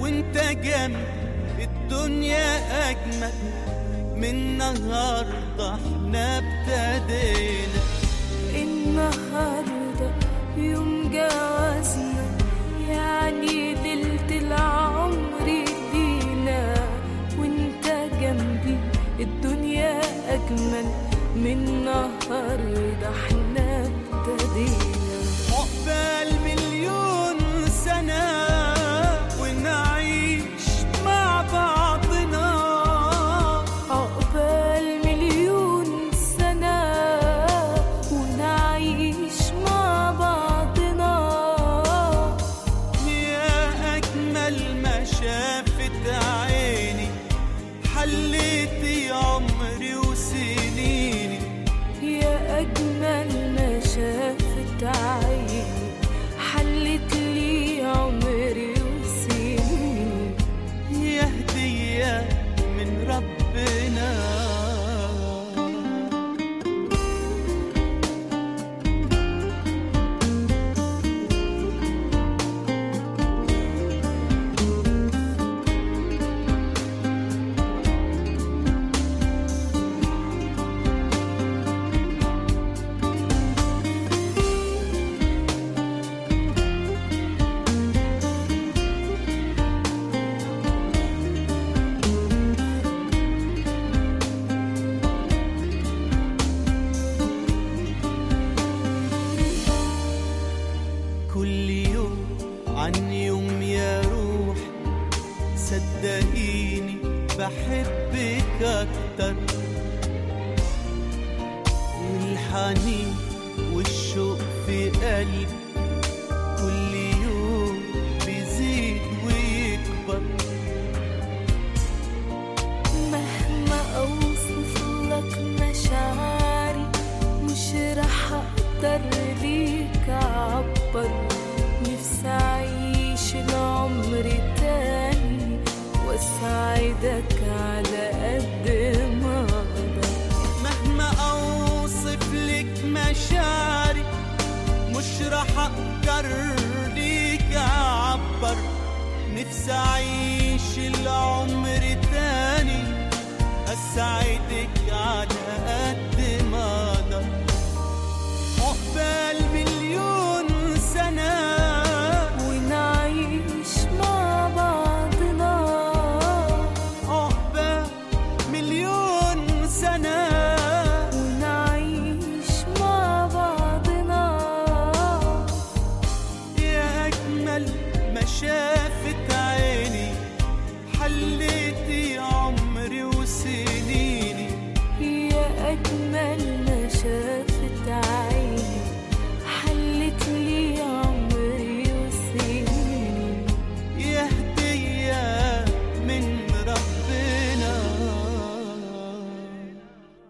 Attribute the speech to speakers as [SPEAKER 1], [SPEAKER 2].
[SPEAKER 1] وانت جنبي الدنيا اجمل من النهارده احنا ابتدينا
[SPEAKER 2] النهاردة يوم جوازنا يعني ليلة العمر لينا وانت جنبي الدنيا أجمل من النهاردة احنا ابتدينا
[SPEAKER 1] عقبال مليون سنة ونعيش مع بعضنا
[SPEAKER 2] عقبال مليون سنة ونعيش مع بعضنا
[SPEAKER 1] يا أجمل ما شافت عيني حليتي عمري وسنيني
[SPEAKER 2] يا أجمل ما شافت عيني حلت لي عمري وسنيني
[SPEAKER 1] يا هدية من ربنا كل يوم عن يوم يا روح صدقيني بحبك اكتر والحنين والشوق في قلبي كل يوم بيزيد ويكبر
[SPEAKER 2] مهما أوصف لك مشاعري مش رح أقدر ليك أعبر نفسي أعيش العمر تاني وأساعدك على قد ما أقدر
[SPEAKER 1] مهما اوصف لك مشاعري مش راح اقدر ليك اعبر نفسي اعيش العمر تاني اسعد